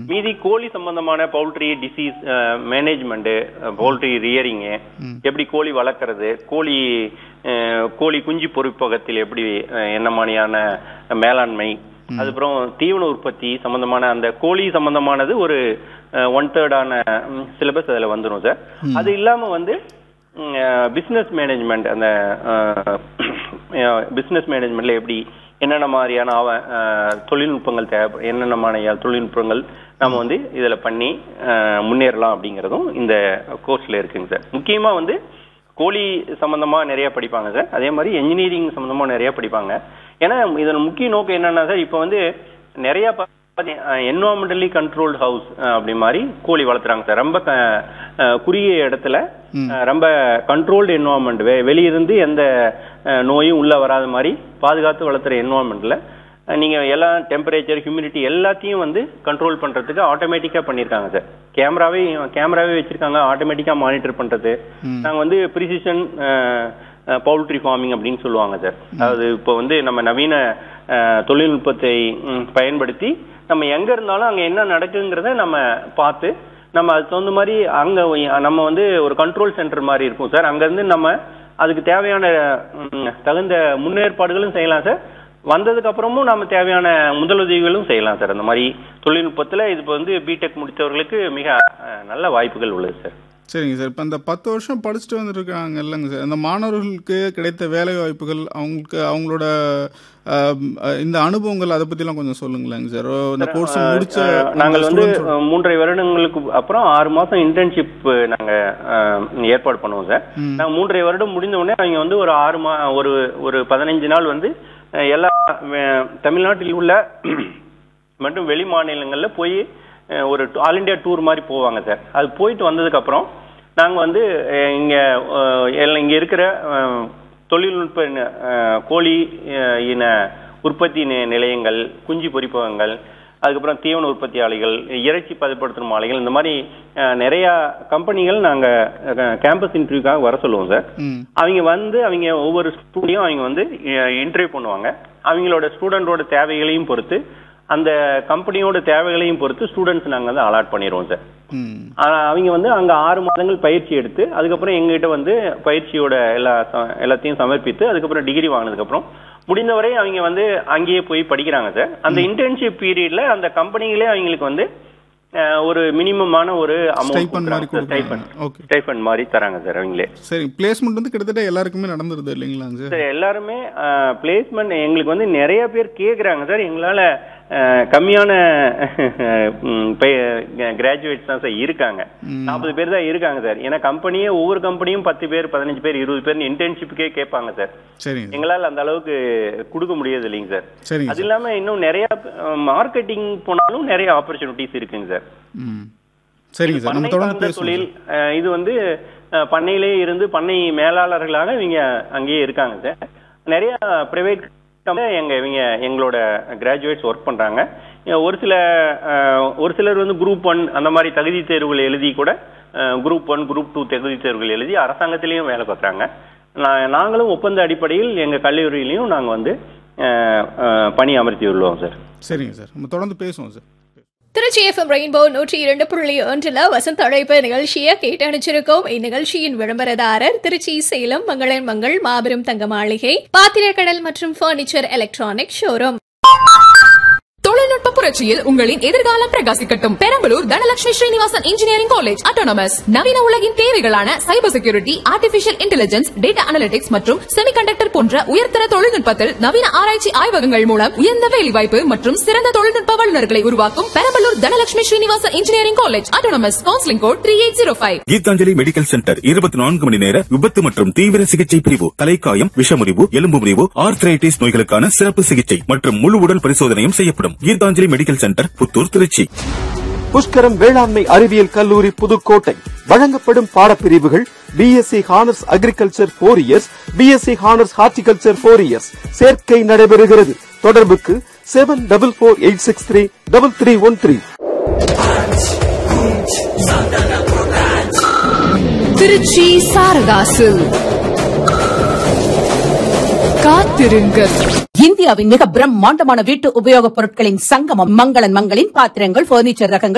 மீதி கோழி சம்பந்தமான poultry disease management poultry rearing எப்படி கோழி வளர்க்கறது கோழி அஹ், கோழி குஞ்சு பொறுப்பகத்தில் எப்படி அஹ், என்ன மாதிரியான மேலாண்மை அதுக்கப்புறம் தீவன உற்பத்தி சம்பந்தமான அந்த கோழி சம்பந்தமானது ஒரு ஒன் தேர்டான சிலபஸ் அதுல வந்துடும் சார் அது இல்லாம வந்து பிசினஸ் மேனேஜ்மெண்ட் அந்த பிசினஸ் மேனேஜ்மெண்ட்ல எப்படி என்னென்ன மாதிரியான ஆவ அஹ், தொழில்நுட்பங்கள் தேவை என்னென்ன மாதிரியான தொழில்நுட்பங்கள் நம்ம வந்து இதுல பண்ணி அஹ், முன்னேறலாம் அப்படிங்கறதும் இந்த கோர்ஸ்ல இருக்குங்க சார் முக்கியமா வந்து கோழி சம்பந்தமா நிறைய படிப்பாங்க சார் அதே மாதிரி என்ஜினியரிங் சம்பந்தமா நிறைய படிப்பாங்க ஏன்னா இதன் முக்கிய நோக்கம் என்னன்னா சார் இப்போ வந்து நிறைய என்வரான்மெண்டலி கண்ட்ரோல்டு ஹவுஸ் அப்படி மாதிரி கோழி வளர்த்துறாங்க சார் ரொம்ப க- அஹ், குறுகிய இடத்துல அஹ், ரொம்ப கண்ட்ரோல்டு என்வரான்மெண்ட் வெளியிருந்து எந்த அஹ், நோயும் உள்ள வராத மாதிரி பாதுகாத்து வளர்த்துற என்வரான்மெண்ட்ல நீங்க எல்லா டெம்பரேச்சர் ஹியூமிடிட்டி எல்லாத்தையும் வந்து கண்ட்ரோல் பண்றதுக்கு ஆட்டோமேட்டிக்கா பண்ணிருக்காங்க சார் கேமராவே கேமராவே வச்சிருக்காங்க ஆட்டோமேட்டிக்கா மானிட்டர் பண்றது நாங்க வந்து ப்ரிசிஷன் பவுல்ட்ரி ஃபார்மிங் அப்படின்னு சொல்லுவாங்க சார் அதாவது இப்போ வந்து நம்ம நவீன அஹ், தொழில்நுட்பத்தை ம், பயன்படுத்தி நம்ம எங்க இருந்தாலும் அங்க என்ன நடக்குங்கிறத நம்ம பார்த்து நம்ம அதுக்கு தகுந்த மாதிரி அங்க நம்ம வந்து ஒரு கண்ட்ரோல் சென்டர் மாதிரி இருக்கும் சார் அங்க இருந்து நம்ம அதுக்கு தேவையான ம், தகுந்த முன்னேற்பாடுகளும் செய்யலாம் சார் வந்ததுக்கு அப்புறமும் நாம தேவையான முதலுதவிகளும் செய்யலாம் சார் அந்த மாதிரி தொழில்நுட்பத்துல இது இப்போ வந்து பிடெக் முடித்தவர்களுக்கு மிக அஹ், நல்ல வாய்ப்புகள் உள்ளது சார் சரிங்க சார் இப்போ இந்த பத்து வருஷம் படிச்சுட்டு வந்துருக்காங்க இல்லைங்க சார் அந்த மாணவர்களுக்கு கிடைத்த வேலை வாய்ப்புகள் அவங்களுக்கு அவங்களோட ஆம், அஹ், இந்த அனுபவங்கள் அதை பற்றிலாம் கொஞ்சம் சொல்லுங்களேங்க சார் ஓ, இந்த கோர்ஸ் முடிச்ச அஹ், நாங்கள் வந்து அஹ், மூன்றரை வருடங்களுக்கு அப்புறம் ஆறு மாசம் இன்டர்ன்ஷிப் நாங்க அஹ், ஏற்பாடு பண்ணுவோம் சார் நாங்க மூன்றரை வருடம் முடிந்த உடனே அவங்க வந்து ஒரு ஆறு மா ஒரு ஒரு பதினைஞ்சு நாள் வந்து அஹ், எல்லா அஹ், தமிழ்நாட்டில் உள்ள மற்றும் வெளி மாநிலங்கள்ல போய் அஹ், ஒரு ஆல் இந்தியா டூர் மாதிரி போவாங்க சார் அது போயிட்டு வந்ததுக்கு அப்புறம் நாங்க வந்து அஹ், இங்க அஹ், எல்லாம் இங்க இருக்கிற அஹ், தொழில்நுட்ப அஹ், கோழி அஹ், இன உற்பத்தி நி- நிலையங்கள் குஞ்சு பொறிப்பகங்கள் அதுக்கப்புறம் தீவன உற்பத்தி ஆலைகள் இறைச்சி பதப்படுத்தும் ஆலைகள் இந்த மாதிரி அஹ், நிறைய கம்பெனிகள் நாங்க கேம்பஸ் இன்டர்வியூக்காக வர சொல்லுவோம் சார் ம் அவங்க வந்து அவங்க ஒவ்வொரு ஸ்டூடியும் அவங்க வந்து இன்டர்வியூ பண்ணுவாங்க அவங்களோட ஸ்டூடெண்டோட தேவைகளையும் பொறுத்து அந்த கம்பெனியோட தேவைகளையும் பொறுத்து ஸ்டூடெண்ட்ஸ் நாங்க வந்து அலாட் பண்ணிடுவோம் சார் ம் ஆனா அவங்க வந்து அங்க ஆறு மாதங்கள் பயிற்சி எடுத்து அதுக்கப்புறம் எங்ககிட்ட வந்து பயிற்சியோட எல்லா ச- எல்லாத்தையும் சமர்ப்பித்து அதுக்கப்புறம் டிகிரி வாங்கினதுக்கு அப்புறம் முடிந்தவரை அவங்க வந்து அங்கேயே போய் படிக்கிறாங்க சார் அந்த இன்டர்ன்ஷிப் பீரியட்ல அந்த கம்பெனிகளே அவங்களுக்கு வந்து அஹ், ஒரு மினிமமான ஒரு ஸ்டைப்பன் மாதிரி அமௌண்ட் கொடுக்குறாங்க ஓகே ஸ்டைஃபண்ட் மாதிரி தராங்க சார் அவங்களே சரி பிளேஸ்மெண்ட் வந்து கிட்டத்தட்ட எல்லாருக்குமே நடந்துருது இல்லைங்களாங்க சார் சார் எல்லாருமே பிளேஸ்மெண்ட் எங்களுக்கு வந்து நிறைய பேர் கேக்குறாங்க சார் எங்களால அஹ், கம்மியான கிராஜுவேட்ஸ் தான் சார் இருக்காங்க நாற்பது பேர் தான் இருக்காங்க சார் ஏன்னா கம்பெனியே ஒவ்வொரு கம்பெனியும் பத்து பேர் பதினஞ்சு பேர் இருபது பேர் இன்டர்ன்ஷிப்புக்கே கேட்பாங்க சார் சரிங்க சார் எங்களால அந்த அளவுக்கு கொடுக்க முடியாது இல்லைங்க சார் சரிங்க அது இல்லாம இன்னும் நிறைய மார்க்கெட்டிங் போனாலும் நிறைய ஆப்பர்ச்சுனிட்டிஸ் இருக்குங்க சார் ம் சரிங்க சார் நம்ம பண்ணை தொடர்ந்து சார்ந்த பேசுவோம் தொழில் அஹ், இது வந்து அஹ், பண்ணையிலே இருந்து பண்ணை மேலாளர்களாக இவங்க அங்கேயே இருக்காங்க சார் நிறைய பிரைவேட் எங்க இவங்க எங்களோட கிராஜுவேட்ஸ் ஒர்க் பண்றாங்க அஹ், ஒரு சில அஹ், ஒரு சிலர் வந்து குரூப் ஒன் அந்த மாதிரி தகுதி தேர்வுகள் எழுதி கூட குரூப் ஒன் குரூப் டூ தகுதி தேர்வுகள் எழுதி அரசாங்கத்திலையும் வேலை பார்க்குறாங்க நாங்களும் ஒப்பந்த அடிப்படையில் எங்க கல்லூரியிலையும் நாங்க வந்து அஹ், அஹ், பணி அமர்த்தி உள்ளோம் சார் சரிங்க சார் நம்ம தொடர்ந்து பேசுவோம் சார் திருச்சி எஃப்எம் ரெயின்போ நூற்றி இரண்டு புள்ளி ஒன்றில் வசந்த அழைப்பு நிகழ்ச்சியை கேட்டு அனுப்பிச்சிருக்கோம் இந்நிகழ்ச்சியின் விளம்பரதாரர் திருச்சி சேலம் மங்களன் மங்கள் மாபெரும் தங்க மாளிகை பாத்திரக்கடல் மற்றும் பர்னிச்சர் எலக்ட்ரானிக் ஷோரூம் தொழில்நுட்ப புரட்சியில் உங்களின் எதிர்காலம் பிரகாசிக்கட்டும் Perambalur Dhanalakshmi Srinivasan engineering college autonomous நவீன உலகின் தேவைகளான cyber security artificial intelligence data analytics மற்றும் செமிகண்டக்டர் போன்ற உயர்தர தொழில்நுட்பத்தில் நவீன ஆராய்ச்சி ஆய்வகங்கள் மூலம் உயர்ந்த வேலைவாய்ப்பு மற்றும் சிறந்த தொழில்நுட்ப வல்லுநர்களை உருவாக்கும் Perambalur Dhanalakshmi Srinivasan engineering college autonomous counselling code three eight zero five Geethanjali medical centre இருபத்தி நான்கு மணி நேர விபத்து மற்றும் தீவிர சிகிச்சை பிரிவு தலைக்காயம் விஷமுறிவு எலும்பு முறிவு ஆர்த்ரைட்டிஸ் நோய்களுக்கான சிறப்பு சிகிச்சை மற்றும் முழு உடல் பரிசோதனையும் செய்யப்படும் கீதாஞ்சலி மெடிக்கல் சென்டர் புத்தூர் திருச்சி புஷ்கரம் வேளாண்மை அறிவியல் கல்லூரி புதுக்கோட்டை வழங்கப்படும் பாடப்பிரிவுகள் BSc honours agriculture four years BSc honours horticulture four years சேர்க்கை நடைபெறுகிறது தொடர்புக்கு seven double four eight six three double three one three Trichy Saradhas காத்திருங்கள் இந்தியாவின் மிக பிரம்மாண்டமான வீட்டு உபயோகப் பொருட்களின் சங்கமம் மங்களன் மங்களின் பாத்திரங்கள் பர்னிச்சர் ரகங்கள்